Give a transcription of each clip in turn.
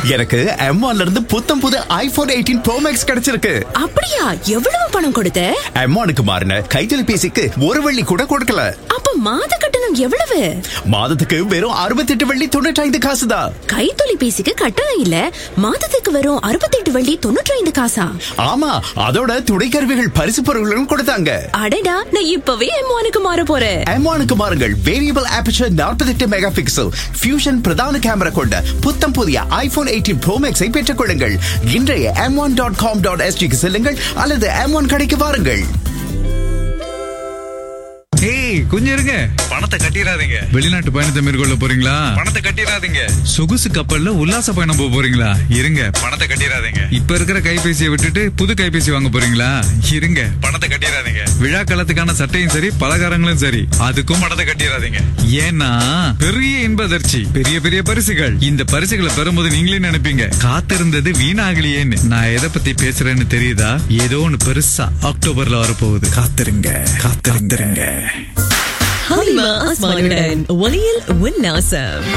எனக்கு M1 இருந்து புத்தம் புது ஐபோன் எயிட்டீன் ப்ரோ மேக்ஸ் கிடைச்சிருக்கு அப்படியா எவ்வளவு பணம் கொடுத்த M1க்கு மாறின கைத்தொலைபேசிக்கு ஒரு வெள்ளி கூட கொடுக்கல அப்ப மாத கட்டணம் எவ்வளவு மாதத்துக்கு வெறும் அறுபத்தெட்டு வெள்ளி தொண்ணூற்றி ஐந்து காசு தான் கைத்தொலைபேசிக்கு கட்டணம் இல்ல மாதத்துக்கு வரும் அறுபத்தெட்டு வள்ளி தொண்ணூற்றி ஐந்து காசா ஆமா அதோட துணைக்கருவிகள் பரிசு பொருட்களும் கொடுத்தாங்க அடடா நான் இப்பவே எம்மானுக்கு மாற போறேன் M1க்கு மாறுங்கள் variable aperture 48 megapixel fusion பிரதான கேமரா கொண்ட புத்தம் புதிய ஐபோன் எயிட்டீன் ப்ரோ மேக்ஸை பெற்றுக் கொள்ளுங்கள் இன்றைய M one dot com dot எஸ்டிக்கு செல்லுங்கள் அல்லது எம் ஒன் கடைக்கு வாருங்கள் ஏய் கொஞ்சம் இருங்க பணத்தை கட்டிடாதீங்க வெளிநாட்டு பயணத்தை மேற்கொள்ள போறீங்களா பணத்தை கட்டிடாதீங்க சொகுசு கப்பல்ல உல்லாச பயணம் போக போறீங்களா இருங்க பணத்தை கட்டிடாதீங்க இப்ப இருக்கிற கைபேசியை விட்டுட்டு புது கைபேசி வாங்க போறீங்களா இருங்க பணத்தை கட்டிடாதீங்க விழா காலத்துக்கான சட்டையும் சரி பலகாரங்களும் சரி அதுக்கும் பணத்தை கட்டிடாதீங்க ஏன்னா பெரிய இன்பதர்ச்சி பெரிய பெரிய பரிசுகள் இந்த பரிசுகளை பெறும்போது நீங்களே நினைப்பீங்க காத்திருந்தது வீணாகலையேன்னு நான் எதை பத்தி பேசுறேன்னு தெரியுதா ஏதோ ஒண்ணு பெருசா அக்டோபர்ல வரப்போகுது காத்திருங்க காத்திருந்துருங்க ஹலிமா அஸ்மானுடன் ஒலியில் உல்லாசம்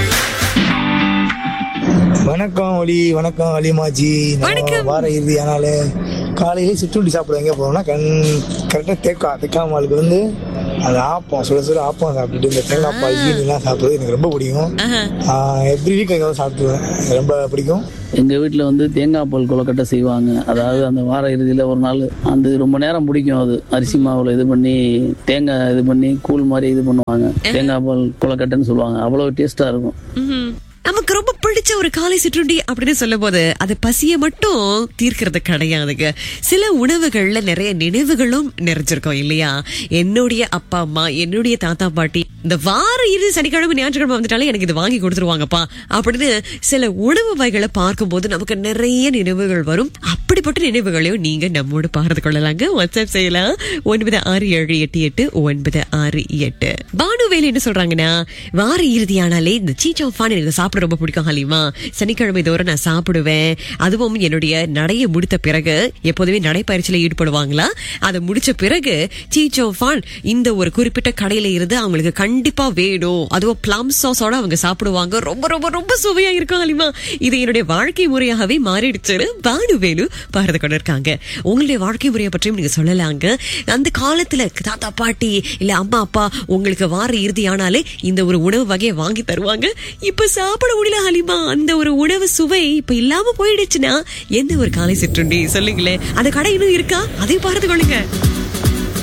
வணக்கம் ஒலி வணக்கம் அலிமாஜி வணக்கம். வார இறுதி ஆனாலே காலையிலே சிற்றுண்டி சாப்பிட எங்கே போனோம்னா கண் கரெக்டாக தேக்கா தேக்காமாலுக்கு வந்து அந்த ஆப்பம் சுட சுட ஆப்பம் சாப்பிட்டுட்டு இந்த தேங்காய் பால் ஜீனிலாம் சாப்பிட்றது எனக்கு ரொம்ப பிடிக்கும் எவ்ரி வீக் எங்கே சாப்பிட்டுருவேன் எனக்கு ரொம்ப பிடிக்கும் எங்கள் வீட்டில் வந்து தேங்காய் பால் கொலக்கட்டை செய்வாங்க அதாவது அந்த வார இறுதியில் ஒரு நாள் அந்த ரொம்ப நேரம் பிடிக்கும் அது அரிசி மாவில் இது பண்ணி தேங்காய் இது பண்ணி கூழ் மாதிரி இது பண்ணுவாங்க தேங்காய் பால் கொலக்கட்டைன்னு சொல்லுவாங்க அவ்வளோ டேஸ்ட்டாக இருக்கும் நமக்கு ரொம்ப பிடிச்ச ஒரு காலை சிற்றுண்டி அப்படின்னு சொல்லும் போது அது பசிய மட்டும் தீர்க்கிறது கிடையாதுங்க சில உணவுகள்ல நிறைய நினைவுகளும் நிறைஞ்சிருக்கும் இல்லையா என்னுடைய அப்பா அம்மா என்னுடைய தாத்தா பாட்டி இந்த வார இறுதி சனிக்கிழமை ஞாயிற்றுக்கிழமை வந்துட்டாலே எனக்கு இது வாங்கி கொடுத்துருவாங்கப்பா அப்படின்னு சில உணவு வகைகளை பார்க்கும்போது நமக்கு நிறைய நினைவுகள் வரும் அப்படிப்பட்ட நினைவுகளையும் நீங்க நம்மோடு பகிர்ந்து கொள்ளலாங்க வாட்ஸ்அப் செய்யலாம் ஒன்பது ஆறு ஏழு எட்டு எட்டு ஒன்பது ஆறு எட்டு பானுவேல் என்ன சொல்றாங்கன்னா வார இறுதியானாலே இந்த சீச்சாஃபான் எனக்கு சாப்பிட ரொம்ப பிடிக்கும் ஹலிமா சனிக்கிழமை தோறும் நான் சாப்பிடுவேன் அதுவும் என்னுடைய நடைய முடித்த பிறகு எப்போதுமே நடைப்பயிற்சியில ஈடுபடுவாங்களா அதை முடிச்ச பிறகு சீச்சோஃபான் இந்த ஒரு குறிப்பிட்ட கடையில இருந்து அவங்களுக்கு கண்டிப்பா வேணும் அதுவும் பிளம் சாஸோட அவங்க சாப்பிடுவாங்க ரொம்ப ரொம்ப ரொம்ப சுவையா இருக்கும் ஹலிமா இது என்னுடைய வாழ்க்கை முறையாகவே மாறிடுச்சுன்னு பானுவேலு பாரத கொண்டு இருக்காங்க உங்களுடைய வாழ்க்கை முறையை பற்றியும் நீங்க சொல்லலாங்க அந்த காலத்துல தாத்தா பாட்டி இல்ல அம்மா அப்பா உங்களுக்கு வார இறுதி ஆனாலே இந்த ஒரு உணவு வகையை வாங்கி தருவாங்க இப்ப சாப்பிட முடியல ஹலிமா அந்த ஒரு உணவு சுவை இப்ப இல்லாம போயிடுச்சுன்னா எந்த ஒரு காலை சிற்றுண்டி சொல்லுங்களேன் அந்த கடை இன்னும் இருக்கா அதையும் பார்த்து கொள்ளுங்க